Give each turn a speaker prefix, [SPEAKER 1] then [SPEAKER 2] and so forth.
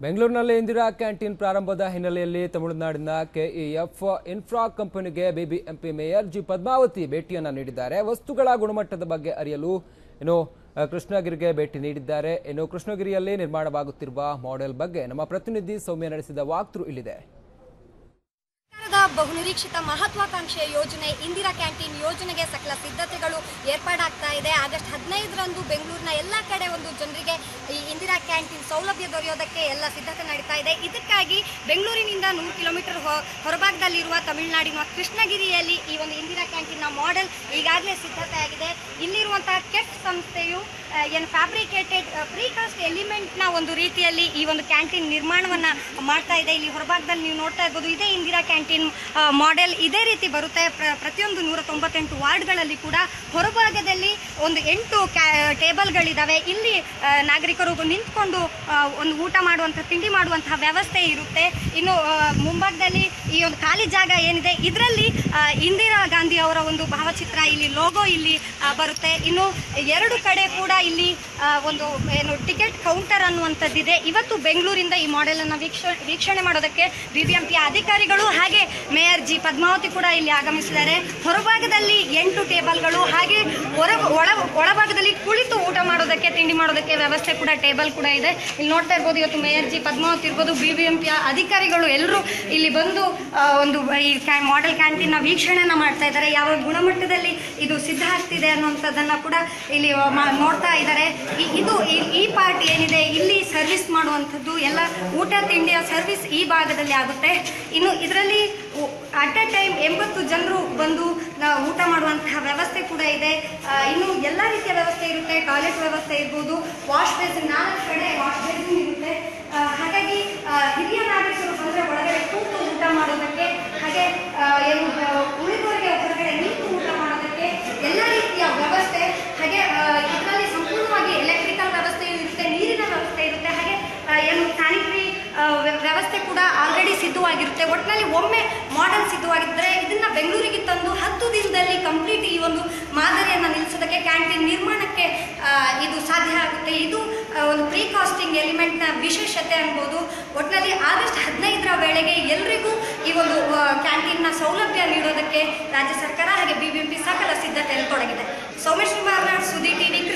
[SPEAKER 1] ಬೆಂಗಳೂರಿನಲ್ಲಿ ಇಂದಿರಾ ಕ್ಯಾಂಟೀನ್ ಪ್ರಾರಂಭದ ಹಿನ್ನೆಲೆಯಲ್ಲಿ ತಮಿಳುನಾಡಿನ ಕೆಇಎಫ್ ಇನ್ಫ್ರಾ ಕಂಪನಿಗೆ ಬಿಬಿಎಂಪಿ ಮೇಯರ್ ಜಿ ಪದ್ಮಾವತಿ ಭೇಟಿಯನ್ನ ನೀಡಿದ್ದಾರೆ ವಸ್ತುಗಳ ಗುಣಮಟ್ಟದ ಬಗ್ಗೆ ಅರಿಯಲು ಇನ್ನು ಅಹ್, ಕೃಷ್ಣಗಿರಿಗೆ ಭೇಟಿ ನೀಡಿದ್ದಾರೆ ಇನ್ನು ಕೃಷ್ಣಗಿರಿಯಲ್ಲಿ ನಿರ್ಮಾಣವಾಗುತ್ತಿರುವ ಮಾಡೆಲ್ ಬಗ್ಗೆ ನಮ್ಮ ಪ್ರತಿನಿಧಿ ಸೌಮ್ಯ ನಡೆಸಿದ ವಾಕ್ತೃ ಇಲ್ಲಿದೆ
[SPEAKER 2] ಸರ್ಕಾರದ ಬಹುನಿರೀಕ್ಷಿತ ಮಹತ್ವಾಕಾಂಕ್ಷೆಯ ಯೋಜನೆ ಇಂದಿರಾ ಕ್ಯಾಂಟೀನ್ ಯೋಜನೆಗೆ ಸಕಲ ಸಿದ್ಧತೆಗಳು ಏರ್ಪಾಡಾಗ್ತಾ ಇದೆ ಆಗಸ್ಟ್ ಹದಿನೈದರಂದು ಬೆಂಗಳೂರಿನ ಎಲ್ಲ ಕಡೆ ಒಂದು ಜನರಿಗೆ ಈ ಇಂದಿರಾ ಕ್ಯಾಂಟೀನ್ ಸೌಲಭ್ಯ ದೊರೆಯೋದಕ್ಕೆ ಎಲ್ಲ ಸಿದ್ಧತೆ ನಡೀತಾ ಇದೆ ಇದಕ್ಕಾಗಿ ಬೆಂಗಳೂರಿನಿಂದ ನೂರು ಕಿಲೋಮೀಟರ್ ಹೊ- ಹೊರಭಾಗದಲ್ಲಿರುವ ತಮಿಳುನಾಡಿನ ಕೃಷ್ಣಗಿರಿಯಲ್ಲಿ ಈ ಒಂದು ಇಂದಿರಾ ಕ್ಯಾಂಟೀನ್ನ ಮಾಡೆಲ್ ಈಗಾಗಲೇ ಸಿದ್ಧತೆ ಆಗಿದೆ ಇಲ್ಲಿರುವಂತಹ ಕೆಫ್ ಸಂಸ್ಥೆಯು ಆ, ಏನು ಫ್ಯಾಬ್ರಿಕೇಟೆಡ್ ಪ್ರೀಕಾಸ್ಟ್ ಎಲಿಮೆಂಟ್ನ ಒಂದು ರೀತಿಯಲ್ಲಿ ಈ ಒಂದು ಕ್ಯಾಂಟೀನ್ ನಿರ್ಮಾಣವನ್ನ ಮಾಡ್ತಾ ಇದೆ ಇಲ್ಲಿ ಹೊರಭಾಗದಲ್ಲಿ ನೀವು ನೋಡ್ತಾ ಇರ್ಬೋದು ಇದೇ ಇಂದಿರಾ ಕ್ಯಾಂಟೀನ್ ಮಾಡೆಲ್ ಇದೇ ರೀತಿ ಬರುತ್ತೆ ಪ್ರ- ಪ್ರತಿಯೊಂದು ನೂರ ತೊಂಬತ್ತೆಂಟು ವಾರ್ಡ್ಗಳಲ್ಲಿ ಕೂಡ ಹೊರಭಾಗದಲ್ಲಿ ಒಂದು ಎಂಟು ಟೇಬಲ್ಗಳಿದ್ದಾವೆ ಇಲ್ಲಿ ಆ, ನಾಗರಿಕರು ನಿಂತ್ಕೊಂಡು ಆ, ಒಂದು ಊಟ ಮಾಡುವಂಥ ತಿಂಡಿ ಮಾಡುವಂತಹ ವ್ಯವಸ್ಥೆ ಇರುತ್ತೆ ಇನ್ನು ಆ, ಮುಂಭಾಗದಲ್ಲಿ ಈ ಒಂದು ಖಾಲಿ ಜಾಗ ಏನಿದೆ ಇದರಲ್ಲಿ ಇಂದಿರಾ ಗಾಂಧಿ ಅವರ ಒಂದು ಭಾವಚಿತ್ರ ಇಲ್ಲಿ ಲೋಗೋ ಇಲ್ಲಿ ಆ, ಬರುತ್ತೆ ಇನ್ನು ಎರಡು ಕಡೆ ಕೂಡ ಇಲ್ಲಿ ಆ, ಒಂದು ಏನು ಟಿಕೆಟ್ ಕೌಂಟರ್ ಅನ್ನುವಂಥದ್ದಿದೆ ಇವತ್ತು ಬೆಂಗಳೂರಿಂದ ಈ ಮಾಡೆಲ್ ಅನ್ನ ವೀಕ್ಷ ವೀಕ್ಷಣೆ ಮಾಡೋದಕ್ಕೆ ಬಿಬಿಎಂಪಿ ಅಧಿಕಾರಿಗಳು ಹಾಗೆ ಮೇಯರ್ ಜಿ ಪದ್ಮಾವತಿ ಕೂಡ ಇಲ್ಲಿ ಆಗಮಿಸಿದ್ದಾರೆ ಹೊರಭಾಗದಲ್ಲಿ ಎಂಟು ಟೇಬಲ್ಗಳು ಹಾಗೆ ಹೊರ ಒಳ ಒಳಭಾಗದಲ್ಲಿ ಕುಳಿತು ಊಟ ಮಾಡೋದಕ್ಕೆ ತಿಂಡಿ ಮಾಡೋದಕ್ಕೆ ವ್ಯವಸ್ಥೆ ಕೂಡ ಟೇಬಲ್ ಕೂಡ ಇದೆ ಇಲ್ಲಿ ನೋಡ್ತಾ ಇರ್ಬೋದು ಇವತ್ತು ಮೇಯರ್ ಜಿ ಪದ್ಮಾವತಿ ಇರ್ಬೋದು ಬಿಬಿಎಂಪಿಯ ಅಧಿಕಾರಿಗಳು ಎಲ್ಲರೂ ಇಲ್ಲಿ ಬಂದು ಆ, ಒಂದು ಈ ಮಾಡೆಲ್ ಕ್ಯಾಂಟೀನ್ನ ವೀಕ್ಷಣೆನ ಮಾಡ್ತಾ ಇದ್ದಾರೆ ಯಾವ ಗುಣಮಟ್ಟದಲ್ಲಿ ಇದು ಸಿದ್ಧ ಆಗ್ತಿದೆ ಅನ್ನುವಂಥದ್ದನ್ನ ಕೂಡ ಇಲ್ಲಿ ಮಾ- ನೋಡ್ತಾ ಇದ್ದಾರೆ ಈ- ಇದು ಈ- ಈ ಪಾರ್ಟ್ ಏನಿದೆ ಇಲ್ಲಿ ಸರ್ವಿಸ್ ಮಾಡುವಂಥದ್ದು ಎಲ್ಲ ಊಟ ತಿಂಡಿಯ ಸರ್ವಿಸ್ ಈ ಭಾಗದಲ್ಲಿ ಆಗುತ್ತೆ ಇನ್ನು ಇದರಲ್ಲಿ ಅಟ್ ಎ ಟೈಮ್ ಎಂಬತ್ತು ಜನರು ಬಂದು ನಾ- ಊಟ ಮಾಡುವಂತಹ ವ್ಯವಸ್ಥೆ ಕೂಡ ಇದೆ ಆ, ಇನ್ನು ಎಲ್ಲ ರೀತಿಯ ವ್ಯವಸ್ಥೆ ಇರುತ್ತೆ ಟಾಯ್ಲೆಟ್ ವ್ಯವಸ್ಥೆ ಇರ್ಬೋದು ವಾಶ್ ಬೇಸಿನ್ ನಾಲ್ಕು ಕಡೆ ವಾಶ್ ಬೇಸಿನ್ ಇರುತ್ತೆ ಆ, ಹಾಗಾಗಿ ಆ, ಹಿರಿಯ ನಾಗರಿಕರು ಬಂದರೆ ಒಳಗಡೆ ಕೂತು ಊಟ ಮಾಡೋದಕ್ಕೆ ಹಾಗೆ ಆ, ಏನು ಆ, ಉಳಿದವರಿಗೆ ಹೊರಗಡೆ ನಿಂತು ಊಟ ಮಾಡೋದಕ್ಕೆ ಎಲ್ಲ ರೀತಿಯ ವ್ಯವಸ್ಥೆ ಹಾಗೆ ಇದರಲ್ಲಿ ಸಂಪೂರ್ಣವಾಗಿ ಎಲೆಕ್ಟ್ರಿಕಲ್ ವ್ಯವಸ್ಥೆ ಇರುತ್ತೆ ನೀರಿನ ವ್ಯವಸ್ಥೆ ಇರುತ್ತೆ ಹಾಗೆ ಆ, ಏನು ಸ್ಯಾನಿಟರಿ ವ್ಯವಸ್ಥೆ ಕೂಡ ಆಲ್ರೆಡಿ ಸಿದ್ಧವಾಗಿರುತ್ತೆ ಒಟ್ಟಿನಲ್ಲಿ ಒಮ್ಮೆ ಮಾಡೆಲ್ ಸಿದ್ಧವಾಗಿದ್ದರೆ ಇದನ್ನ ಬೆಂಗಳೂರಿಗೆ ತಂದು ಹತ್ತು ದಿನದಲ್ಲಿ ಕಂಪ್ಲೀಟ್ ಈ ಒಂದು ಮಾದರಿಯನ್ನು ನಿಲ್ಲಿಸೋದಕ್ಕೆ ಕ್ಯಾಂಟೀನ್ ನಿರ್ಮಾಣಕ್ಕೆ ಆ, ಇದು ಸಾಧ್ಯ ಆಗುತ್ತೆ ಇದು ಆ, ಒಂದು ಪ್ರೀ ಕಾಸ್ಟಿಂಗ್ ಎಲಿಮೆಂಟ್ನ ವಿಶೇಷತೆ ಅನ್ಬೋದು ಒಟ್ಟಿನಲ್ಲಿ ಆಗಸ್ಟ್ ಹದಿನೈದರ ವೇಳೆಗೆ ಎಲ್ರಿಗೂ ಈ ಒಂದು ಕ್ಯಾಂಟೀನ್ನ ಸೌಲಭ್ಯ ನೀಡೋದಕ್ಕೆ ರಾಜ್ಯ ಸರ್ಕಾರ ಹಾಗೆ ಬಿಬಿಎಂಪಿ ಸಕಲ ಸಿದ್ಧತೆಯಲ್ಲಿ ತೊಡಗಿದೆ ಸೋಮೇಶ್ ಕುಮಾರ್ ಸುದ್ದಿ ಟಿವಿ